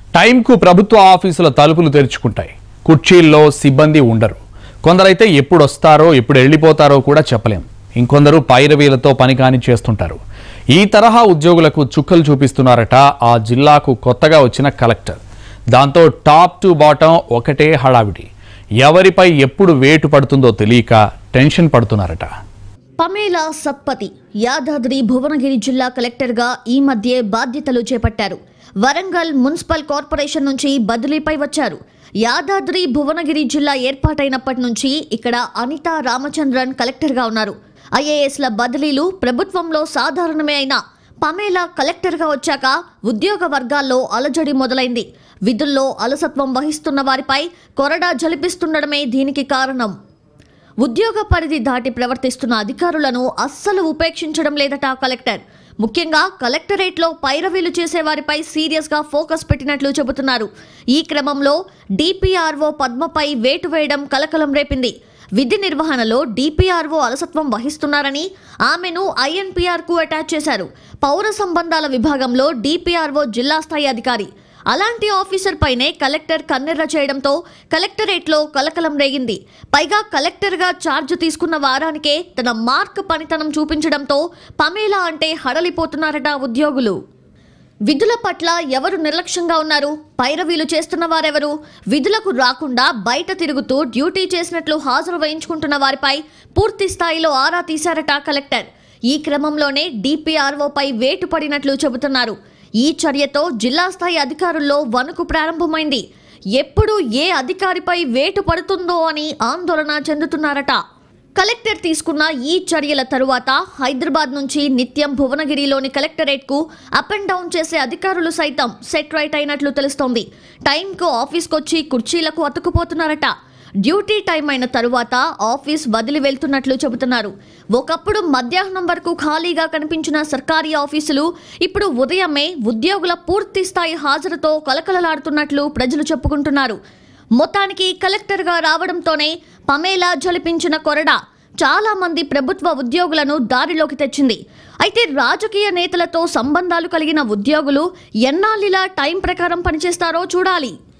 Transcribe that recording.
టైంకు ప్రభుత్వ ఆఫీసుల తలుపులు తెరుచుకుంటాయి కుర్చీల్లో సిబ్బంది ఉండరు కొందరైతే ఎప్పుడు వస్తారో ఎప్పుడు వెళ్ళిపోతారో కూడా చెప్పలేం ఇంకొందరు పైరవీలతో పని కాని చేస్తుంటారు ఈ తరహా ఉద్యోగులకు చుక్కలు చూపిస్తున్నారట ఆ జిల్లాకు కొత్తగా వచ్చిన కలెక్టర్ దాంతో టాప్ టు బాటం ఒకటే హడావిడి ఎవరిపై ఎప్పుడు వేటు పడుతుందో తెలియక టెన్షన్ పడుతున్నారట పమేలా సత్పతి యాదాద్రి భువనగిరి జిల్లా కలెక్టర్గా ఈ మధ్యే బాధ్యతలు చేపట్టారు వరంగల్ మున్సిపల్ కార్పొరేషన్ నుంచి బదిలీపై వచ్చారు యాదాద్రి భువనగిరి జిల్లా ఏర్పాటైనప్పటి నుంచి ఇక్కడ అనితా రామచంద్రన్ కలెక్టర్గా ఉన్నారు ఐఏఎస్ల బదిలీలు ప్రభుత్వంలో సాధారణమే అయినా పమేలా కలెక్టర్గా వచ్చాక ఉద్యోగ వర్గాల్లో అలజడి మొదలైంది విధుల్లో అలసత్వం వహిస్తున్న వారిపై కొరడా జలిపిస్తుండడమే దీనికి కారణం ఉద్యోగ పరిధి దాటి ప్రవర్తిస్తున్న అధికారులను అస్సలు ఉపేక్షించడం లేదట కలెక్టర్ ముఖ్యంగా కలెక్టరేట్లో పైరవీలు చేసే వారిపై సీరియస్గా ఫోకస్ పెట్టినట్లు చెబుతున్నారు ఈ క్రమంలో డిపిఆర్ఓ పద్మపై వేటు వేయడం కలకలం రేపింది విధి నిర్వహణలో డిపిఆర్ఓ అలసత్వం వహిస్తున్నారని ఆమెను ఐఎన్పిఆర్కు అటాచ్ చేశారు పౌర సంబంధాల విభాగంలో డిపిఆర్ఓ జిల్లా స్థాయి అధికారి అలాంటి ఆఫీసర్ పైనే కలెక్టర్ కన్నెర్ర చేయడంతో కలెక్టరేట్లో కలకలం రేగింది పైగా కలెక్టర్గా ఛార్జ్ తీసుకున్న వారానికే తన మార్క్ పనితనం చూపించడంతో పమేలా అంటే హడలిపోతున్నారట ఉద్యోగులు విధుల పట్ల ఎవరు నిర్లక్ష్యంగా ఉన్నారు పైరవీలు చేస్తున్న వారెవరు విధులకు రాకుండా బయట తిరుగుతూ డ్యూటీ చేసినట్లు హాజరు వేయించుకుంటున్న వారిపై పూర్తి స్థాయిలో ఆరా తీశారట కలెక్టర్ ఈ క్రమంలోనే డిపిఆర్ఓపై వేటు పడినట్లు చెబుతున్నారు ఈ చర్యతో జిల్లా స్థాయి అధికారుల్లో వణుకు ప్రారంభమైంది ఎప్పుడు ఏ అధికారిపై వేటు పడుతుందో అని ఆందోళన చెందుతున్నారట కలెక్టర్ తీసుకున్న ఈ చర్యల తరువాత హైదరాబాద్ నుంచి నిత్యం భువనగిరిలోని కలెక్టరేట్కు అప్ అండ్ డౌన్ చేసే అధికారులు సైతం సెట్ రైట్ అయినట్లు తెలుస్తోంది టైంకు ఆఫీస్కొచ్చి కుర్చీలకు అతుకుపోతున్నారట డ్యూటీ టైం అయిన తరువాత ఆఫీస్ వదిలి వెళ్తున్నట్లు చెబుతున్నారు ఒకప్పుడు మధ్యాహ్నం వరకు ఖాళీగా కనిపించిన సర్కారీ ఆఫీసులు ఇప్పుడు ఉదయమే ఉద్యోగుల పూర్తి స్థాయి హాజరుతో కలకలలాడుతున్నట్లు ప్రజలు చెప్పుకుంటున్నారు మొత్తానికి కలెక్టర్గా రావడంతోనే పమేలా జలిపించిన కొరడ చాలా మంది ప్రభుత్వ ఉద్యోగులను దారిలోకి తెచ్చింది అయితే రాజకీయ నేతలతో సంబంధాలు కలిగిన ఉద్యోగులు ఎన్నాళ్ళిలా టైం ప్రకారం పనిచేస్తారో చూడాలి